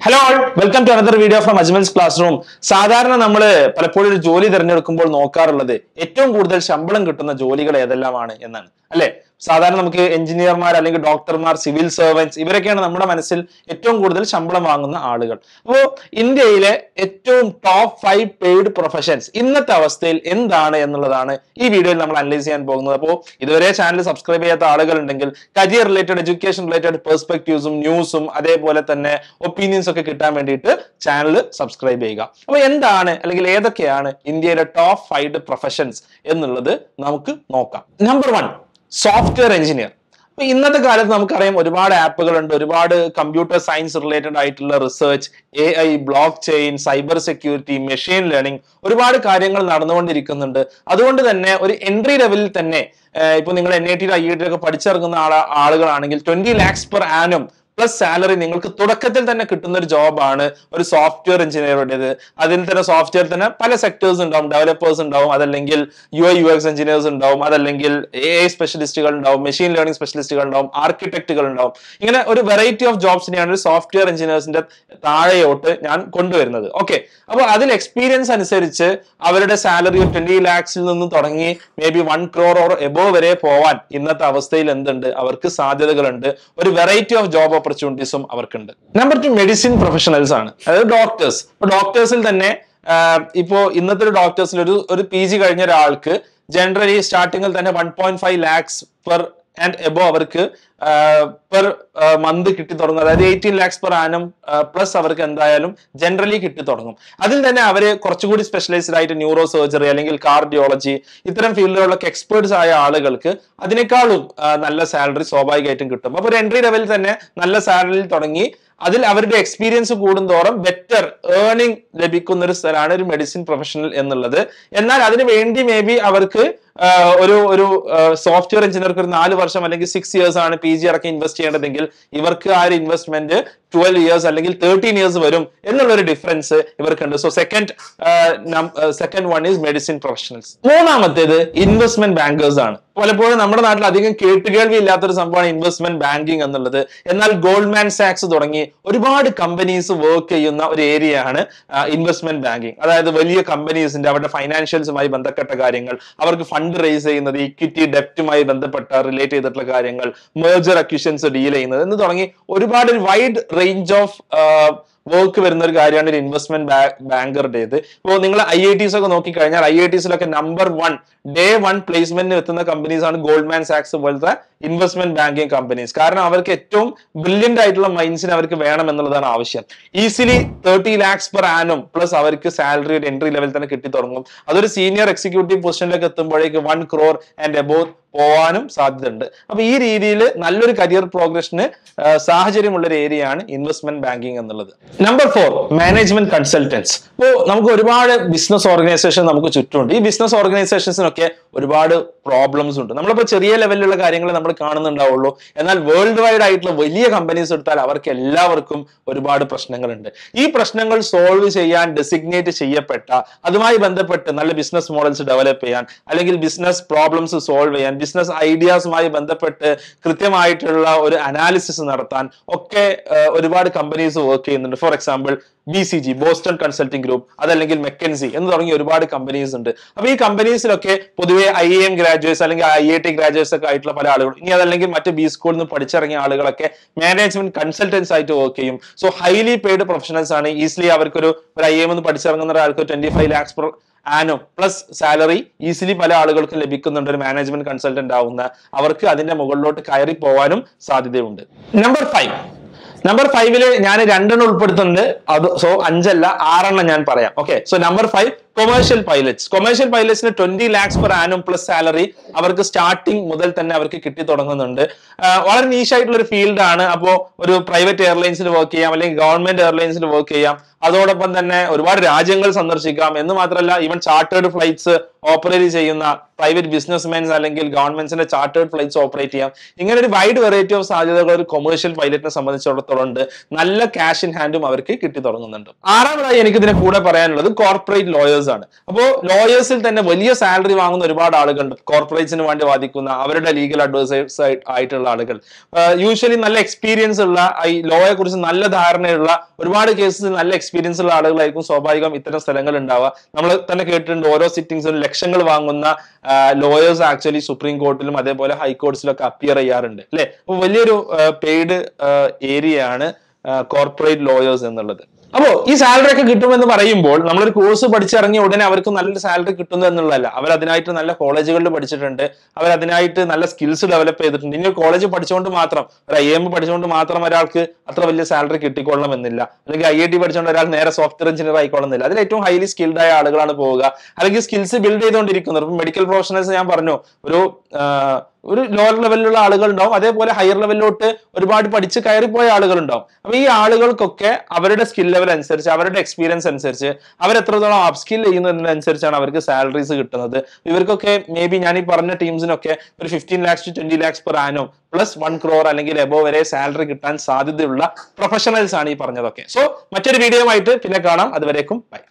hello all welcome to another video from Ajmal's class room സാധാരണ നമ്മൾ പലപ്പോഴും ഒരു ജോലി തിരഞ്ഞെടുക്കുമ്പോൾ നോക്കാറുള്ളത് ഏറ്റവും കൂടുതൽ ശമ്പളം കിട്ടുന്ന ജോലികൾ ഏതെല്ലാമാണ് എന്നാണ് അല്ലെ സാധാരണ നമുക്ക് എഞ്ചിനീയർമാർ അല്ലെങ്കിൽ ഡോക്ടർമാർ സിവിൽ സർവൻസ് ഇവരൊക്കെയാണ് നമ്മുടെ മനസ്സിൽ ഏറ്റവും കൂടുതൽ ശമ്പളം വാങ്ങുന്ന ആളുകൾ അപ്പോൾ ഇന്ത്യയിലെ ഏറ്റവും ടോപ്പ് ഫൈവ് പെയ്ഡ് പ്രൊഫഷൻസ് ഇന്നത്തെ അവസ്ഥയിൽ എന്താണ് എന്നുള്ളതാണ് ഈ വീഡിയോയിൽ നമ്മൾ അനലൈസ് ചെയ്യാൻ പോകുന്നത് അപ്പോൾ ഇതുവരെ ചാനൽ സബ്സ്ക്രൈബ് ചെയ്യാത്ത ആളുകൾ ഉണ്ടെങ്കിൽ കരിയർ റിലേറ്റഡ് എഡ്യൂക്കേഷൻ റിലേറ്റഡ് പെർസ്പെക്ടീവ്സും ന്യൂസും അതേപോലെ തന്നെ ഒപ്പീനിയൻസ് ഒക്കെ കിട്ടാൻ വേണ്ടിയിട്ട് ചാനൽ സബ്സ്ക്രൈബ് ചെയ്യുക അപ്പോൾ എന്താണ് അല്ലെങ്കിൽ ഏതൊക്കെയാണ് ഇന്ത്യയിലെ ടോപ്പ് ഫൈവ് പ്രൊഫഷൻസ് എന്നുള്ളത് നമുക്ക് നോക്കാം നമ്പർ വൺ സോഫ്റ്റ്വെയർ എഞ്ചിനീയർ അപ്പൊ ഇന്നത്തെ കാലത്ത് നമുക്കറിയാം ഒരുപാട് ആപ്പുകളുണ്ട് ഒരുപാട് കമ്പ്യൂട്ടർ സയൻസ് റിലേറ്റഡ് ആയിട്ടുള്ള research A I block chain cyber security machine learning ഒരുപാട് കാര്യങ്ങൾ നടന്നുകൊണ്ടിരിക്കുന്നുണ്ട് അതുകൊണ്ട് തന്നെ ഒരു എൻട്രി ലെവലിൽ തന്നെ ഏഹ് ഇപ്പൊ നിങ്ങൾ N I T I I T ഒക്കെ പഠിച്ചിറങ്ങുന്ന ആള ആളുകളാണെങ്കിൽ twenty lakhs per annum plus salary നിങ്ങൾക്ക് തുടക്കത്തിൽ തന്നെ കിട്ടുന്ന ഒരു ജോബാണ് ഒരു സോഫ്റ്റ്വെയർ എഞ്ചിനീയറുടേത് അതിൽ തന്നെ സോഫ്റ്റ്വെയർ തന്നെ പല സെക്ടേഴ്സ് ഉണ്ടാവും ഡെവലപ്പേഴ്സ് ഉണ്ടാവും അതല്ലെങ്കിൽ U I U X engineers ഉണ്ടാവും അതല്ലെങ്കിൽ എ ഐ സ്പെഷ്യലിസ്റ്റുകൾ ഉണ്ടാവും മെഷീൻ ലേണിംഗ് സ്പെഷ്യലിസ്റ്റുകൾ ഉണ്ടാവും ആർക്കിടെക്റ്റുകൾ ഉണ്ടാവും ഇങ്ങനെ ഒരു വെറൈറ്റി ഓഫ് ജോബ്സിനെയാണ് ഒരു സോഫ്റ്റ്വെയർ എഞ്ചിനീയേഴ്സിന്റെ താഴെയോട്ട് ഞാൻ കൊണ്ടുവരുന്നത് ഓക്കെ അപ്പോൾ അതിൽ എക്സ്പീരിയൻസ് അനുസരിച്ച് അവരുടെ സാലറി ട്വന്റി ലാക്സിൽ നിന്ന് തുടങ്ങി maybe one crore or above വരെ പോവാൻ ഇന്നത്തെ അവസ്ഥയിൽ എന്തുണ്ട് അവർക്ക് സാധ്യതകളുണ്ട് ഒരു വെറൈറ്റി ഓഫ് ജോബ് ഓപ്പർച്യൂണിറ്റീസും അവർക്കുണ്ട് നമ്പർ ടു മെഡിസിൻ പ്രൊഫഷണൽസ് ആണ് അതായത് ഡോക്ടേഴ്സ് ഇപ്പൊ ഡോക്ടേഴ്സിൽ തന്നെ ആഹ് ഇപ്പോ ഇന്നത്തെ ഒരു ഡോക്ടേഴ്സിൽ ഒരു ഒരു പി ജി കഴിഞ്ഞ ഒരാൾക്ക് ജനറലി സ്റ്റാർട്ടിങ്ങിൽ തന്നെ one point five lakhs per and above അവർക്ക് പെർ മന്ത് കിട്ടി തുടങ്ങും അതായത് eighteen lakhs per annum plus അവർക്ക് എന്തായാലും ജനറലി കിട്ടി തുടങ്ങും അതിൽ തന്നെ അവര് കുറച്ചുകൂടി സ്പെഷ്യലൈസ്ഡ് ആയിട്ട് ന്യൂറോ സർജറി അല്ലെങ്കിൽ കാർഡിയോളജി ഇത്തരം ഫീൽഡുകളിലൊക്കെ എക്സ്പേർട്സ് ആയ ആളുകൾക്ക് അതിനേക്കാളും ആ, നല്ല സാലറി സ്വാഭാവികമായിട്ടും കിട്ടും അപ്പൊ ഒരു എൻട്രി ലെവലിൽ തന്നെ നല്ല സാലറിയിൽ തുടങ്ങി അതിൽ അവരുടെ എക്സ്പീരിയൻസ് കൂടുന്തോറും ബെറ്റർ ഏർണിംഗ് ലഭിക്കുന്ന ഒരു സ്ഥലമാണ് ഒരു മെഡിസിൻ പ്രൊഫഷണൽ എന്നുള്ളത് എന്നാൽ അതിന് വേണ്ടി മേ ബി അവർക്ക് ആ, ഒരു ഒരു സോഫ്റ്റ്വെയർ എഞ്ചിനീയർക്ക് ഒരു നാല് വർഷം അല്ലെങ്കിൽ സിക്സ് ഇയേഴ്സ് ആണ് പി ജി അടക്കം ഇൻവെസ്റ്റ് ചെയ്യേണ്ടതെങ്കിൽ ഇവർക്ക് ആ ഒരു ഇൻവെസ്റ്റ്മെന്റ് ട്വൽവ് ഇയേഴ്സ് അല്ലെങ്കിൽ തേർട്ടീൻ ഇയേഴ്സ് വരും എന്നുള്ള ഒരു ഡിഫറൻസ് ഇവർക്കുണ്ട് so second second one is medicine professionals മൂന്നാമത്തേത് ഇൻവെസ്റ്റ്മെന്റ് ബാങ്കേഴ്സ് ആണ് പലപ്പോഴും നമ്മുടെ നാട്ടിൽ അധികം കേട്ടുകേൾവി ഇല്ലാത്തൊരു സംഭവമാണ് ഇൻവെസ്റ്റ്മെന്റ് ബാങ്കിങ് എന്നുള്ളത് എന്നാൽ ഗോൾഡ്മാൻ സാക്സ് തുടങ്ങി ഒരുപാട് കമ്പനീസ് വർക്ക് ചെയ്യുന്ന ഒരു ഏരിയ ആണ് ഇൻവെസ്റ്റ്മെന്റ് ബാങ്കിങ് അതായത് വലിയ കമ്പനീസിന്റെ അവരുടെ ഫൈനാൻഷ്യൽസുമായി ബന്ധപ്പെട്ട കാര്യങ്ങൾ അവർക്ക് ഫണ്ട് റേസ് ചെയ്യുന്നത് ഇക്വിറ്റി ഡെപ്റ്റുമായി ബന്ധപ്പെട്ട റിലേറ്റ് ചെയ്തിട്ടുള്ള കാര്യങ്ങൾ മേജർ അക്യൂഷൻസ് ഡീൽ ചെയ്യുന്നത് എന്ന് തുടങ്ങി ഒരുപാട് ഒരു വൈഡ് റേഞ്ച് ഓഫ് വർക്ക് വരുന്ന ഒരു കാര്യമാണ് ഒരു ഇൻവെസ്റ്റ്മെന്റ് ബാങ്കറുടേത് ഇപ്പോൾ നിങ്ങൾ ഐ ഐ ടീസ് ഒക്കെ നോക്കിക്കഴിഞ്ഞാൽ ഐ ഐ ടീസിലൊക്കെ നമ്പർ വൺ ഡേ വൺ പ്ലേസ്മെന്റിന് എത്തുന്ന കമ്പനീസ് ആണ് ഗോൾഡ്മാൻ സാക്സ് പോലത്തെ ഇൻവെസ്റ്റ്മെന്റ് ബാങ്കിങ് കമ്പനീസ് കാരണം അവർക്ക് ഏറ്റവും ബ്രില്യന്റ് ആയിട്ടുള്ള മൈൻഡ്സിന് അവർക്ക് വേണം എന്നുള്ളതാണ് ആവശ്യം easily thirty lakhs per annum plus അവർക്ക് സാലറി ഒരു എൻട്രി ലെവൽ തന്നെ കിട്ടി തുടങ്ങും അതൊരു സീനിയർ എക്സിക്യൂട്ടീവ് പൊസിഷനിലേക്ക് എത്തുമ്പോഴേക്ക് വൺ ക്രോർ ആൻഡ് എബോവ് പോവാനും സാധ്യതയുണ്ട് അപ്പൊ ഈ രീതിയിൽ നല്ലൊരു കരിയർ പ്രോഗ്രഷന് സാഹചര്യമുള്ള ഒരു ഏരിയയാണ് ഇൻവെസ്റ്റ്മെന്റ് ബാങ്കിങ് എന്നുള്ളത് നമ്പർ ഫോർ മാനേജ്മെന്റ് കൺസൾട്ടൻസ് ഇപ്പോൾ നമുക്ക് ഒരുപാട് ബിസിനസ് ഓർഗനൈസേഷൻ നമുക്ക് ചുറ്റുമുണ്ട് ഈ ബിസിനസ് ഓർഗനൈസേഷൻസിനൊക്കെ ഒരുപാട് പ്രോബ്ലംസ് ഉണ്ട് നമ്മളിപ്പോൾ ചെറിയ ലെവലിലുള്ള കാര്യങ്ങൾ നമ്മൾ കാണുന്നുണ്ടാവുള്ളൂ എന്നാൽ വേൾഡ് വൈഡ് ആയിട്ടുള്ള വലിയ കമ്പനീസ് എടുത്താൽ അവർക്ക് എല്ലാവർക്കും ഒരുപാട് പ്രശ്നങ്ങളുണ്ട് ഈ പ്രശ്നങ്ങൾ സോൾവ് ചെയ്യാൻ ഡെസിഗ്നേറ്റ് ചെയ്യപ്പെട്ട അതുമായി ബന്ധപ്പെട്ട് നല്ല ബിസിനസ് മോഡൽസ് ഡെവലപ്പ് ചെയ്യാൻ അല്ലെങ്കിൽ ബിസിനസ് പ്രോബ്ലംസ് സോൾവ് ചെയ്യാൻ ബിസിനസ് ഐഡിയാസുമായി ബന്ധപ്പെട്ട് കൃത്യമായിട്ടുള്ള ഒരു അനാലിസിസ് നടത്താൻ ഒക്കെ ആ, ഒരുപാട് കമ്പനീസ് വർക്ക് ചെയ്യുന്നുണ്ട് for example B C G Boston consulting group അതല്ലെങ്കിൽ മെക്കൻസി എന്ന് തുടങ്ങിയ ഒരുപാട് കമ്പനീസ് ഉണ്ട് അപ്പൊ ഈ കമ്പനീസിലൊക്കെ പൊതുവെ ഐ എം ഗ്രാജുവേറ്റ്സ് അല്ലെങ്കിൽ ഐ ഐ ടി ഗ്രാജുവേറ്റ്സ് ഒക്കെ ആയിട്ടുള്ള പല ആളുകൾ ഇനി അതല്ലെങ്കിൽ മറ്റ് ബി സ്കൂളിൽ നിന്ന് പഠിച്ചിറങ്ങിയ ആളുകളൊക്കെ മാനേജ്മെന്റ് കൺസൾട്ടൻസ് ആയിട്ട് വർക്ക് ചെയ്യും സോ ഹൈലി പെയ്ഡ് പ്രൊഫഷണൽസ് ആണ് ഈസിലി അവർക്കൊരു ഒരു ഐ എം എന്ന് പഠിച്ചിറങ്ങുന്ന ഒരാൾക്ക് ട്വന്റി ഫൈവ് ലാക്സ് പെർ ആനോ പ്ലസ് സാലറി ഈസിലി പല ആളുകൾക്കും ലഭിക്കുന്നുണ്ട് ഒരു മാനേജ്മെന്റ് കൺസൾട്ടന്റ് ആവുന്ന അവർക്ക് അതിന്റെ മുകളിലോട്ട് കയറി പോവാനും സാധ്യതയുണ്ട് നമ്പർ ഫൈവ് നമ്പർ ഫൈവില് ഞാൻ രണ്ടെണ്ണം ഉൾപ്പെടുത്തുന്നുണ്ട് അത് സോ അഞ്ചല്ല ആറെണ്ണം ഞാൻ പറയാം okay so number five commercial pilots commercial പൈലറ്റ്സിന് twenty lakhs per annum plus salary അവർക്ക് സ്റ്റാർട്ടിങ് മുതൽ തന്നെ അവർക്ക് കിട്ടി തുടങ്ങുന്നുണ്ട് ആഹ് വളരെ നീഷായിട്ടുള്ള ഒരു ഫീൽഡാണ് അപ്പോൾ ഒരു പ്രൈവറ്റ് എയർലൈൻസിൽ വർക്ക് ചെയ്യാം അല്ലെങ്കിൽ ഗവൺമെന്റ് എയർലൈൻസിൽ വർക്ക് ചെയ്യാം അതോടൊപ്പം തന്നെ ഒരുപാട് രാജ്യങ്ങൾ സന്ദർശിക്കാം എന്ന് മാത്രമല്ല ഈവൻ ചാർട്ടേഡ് ഫ്ലൈറ്റ്സ് ഓപ്പറേറ്റ് ചെയ്യുന്ന പ്രൈവറ്റ് ബിസിനസ്മെൻസ് അല്ലെങ്കിൽ ഗവൺമെന്റ്സിന്റെ ചാർട്ടേഡ് ഫ്ലൈറ്റ്സ് ഓപ്പറേറ്റ് ചെയ്യാം ഇങ്ങനെ ഒരു വൈഡ് വെറൈറ്റി ഓഫ് സാധ്യതകൾ ഒരു കൊമേഴ്ഷ്യൽ പൈലറ്റിനെ സംബന്ധിച്ചിടത്തോളം ഉണ്ട് നല്ല ക്യാഷ് ഇൻ ഹാൻഡും അവർക്ക് കിട്ടി തുടങ്ങുന്നുണ്ട് ആറാമതായി എനിക്ക് ഇതിനെ കൂടെ പറയാനുള്ളത് കോർപ്പറേറ്റ് ലോയേഴ്സ് ലോയേഴ്സ് ആണ് അപ്പോൾ ലോയേഴ്സിൽ തന്നെ വലിയ സാലറി വാങ്ങുന്ന ഒരുപാട് ആളുകളുണ്ട് കോർപ്പറേറ്റ്സിന് വേണ്ടി വാദിക്കുന്ന അവരുടെ ലീഗൽ അഡ്വൈസേഴ്സ് ആയിട്ടുള്ള ആളുകൾ യൂഷ്വലി നല്ല എക്സ്പീരിയൻസ് ഉള്ള ഈ ലോയെ കുറിച്ച് നല്ല ധാരണയുള്ള ഒരുപാട് കേസസിൽ നല്ല എക്സ്പീരിയൻസ് ഉള്ള ആളുകളായിരിക്കും സ്വാഭാവികം ഇത്തരം സ്ഥലങ്ങൾ ഉണ്ടാവുക നമ്മൾ തന്നെ കേട്ടിട്ടുണ്ട് ഓരോ സിറ്റിംഗ്സിലും ലക്ഷങ്ങൾ വാങ്ങുന്ന ലോയേഴ്സ് ആക്ച്വലി സുപ്രീം കോർട്ടിലും അതേപോലെ ഹൈക്കോർട്സിലൊക്കെ അപ്പിയർ ചെയ്യാറുണ്ട് അല്ലെ അപ്പൊ വലിയൊരു പെയ്ഡ് ഏരിയ ആണ് കോർപ്പറേറ്റ് ലോയേഴ്സ് എന്നുള്ളത് അപ്പോ ഈ സാലറി ഒക്കെ കിട്ടുമെന്ന് പറയുമ്പോൾ നമ്മളൊരു കോഴ്സ് പഠിച്ചിറങ്ങിയ ഉടനെ അവർക്ക് നല്ലൊരു സാലറി കിട്ടുന്നു എന്നുള്ളതല്ല അവർ അതിനായിട്ട് നല്ല കോളേജുകളിൽ പഠിച്ചിട്ടുണ്ട് അവർ അതിനായിട്ട് നല്ല സ്കിൽസ് ഡെവലപ്പ് ചെയ്തിട്ടുണ്ട് ഇനി കോളേജ് പഠിച്ചുകൊണ്ട് മാത്രം ഒരു ഐ എം പഠിച്ചുകൊണ്ട് മാത്രം ഒരാൾക്ക് അത്ര വലിയ സാലറി കിട്ടിക്കൊള്ളണം എന്നില്ല അല്ലെങ്കിൽ ഐ ഐ ടി പഠിച്ചുകൊണ്ട് ഒരാൾ നേരെ സോഫ്റ്റ്വെയർ എഞ്ചിനീയർ ആയിക്കൊള്ളുന്നില്ല അതിൽ ഏറ്റവും ഹൈലി സ്കിൽഡ് ആയ ആളുകളാണ് പോവുക അല്ലെങ്കിൽ സ്കിൽസ് ബിൽഡ് ചെയ്തുകൊണ്ടിരിക്കുന്നത് ഇപ്പം മെഡിക്കൽ പ്രൊഫഷണൽസ് ഞാൻ പറഞ്ഞു ഒരു ഒരു ലോവർ ലെവലിലുള്ള ആളുകൾ ഉണ്ടാവും അതേപോലെ ഹയർ ലെവലിലോട്ട് ഒരുപാട് പഠിച്ച് കയറിപ്പോയ ആളുകൾ ഉണ്ടാവും അപ്പൊ ഈ ആളുകൾക്കൊക്കെ അവരുടെ സ്കിൽ ലെവൽ അനുസരിച്ച് അവരുടെ എക്സ്പീരിയൻസ് അനുസരിച്ച് അവർ എത്രത്തോളം അപ് സ്കിൽ ചെയ്യുന്നതിനനുസരിച്ചാണ് അവർക്ക് സാലറീസ് കിട്ടുന്നത് ഇവർക്കൊക്കെ മേ ബി ഞാൻ ഈ പറഞ്ഞ ടീംസിനൊക്കെ ഒരു fifteen lakhs to twenty lakhs per ആനോ പ്ലസ് വൺ ക്രോർ അല്ലെങ്കിൽ എബോ വരെ സാലറി കിട്ടാൻ സാധ്യതയുള്ള പ്രൊഫഷണൽസ് ആണ് ഈ പറഞ്ഞതൊക്കെ സോ മറ്റൊരു വീഡിയോ ആയിട്ട് പിന്നെ കാണാം അതുവരേക്കും ബൈ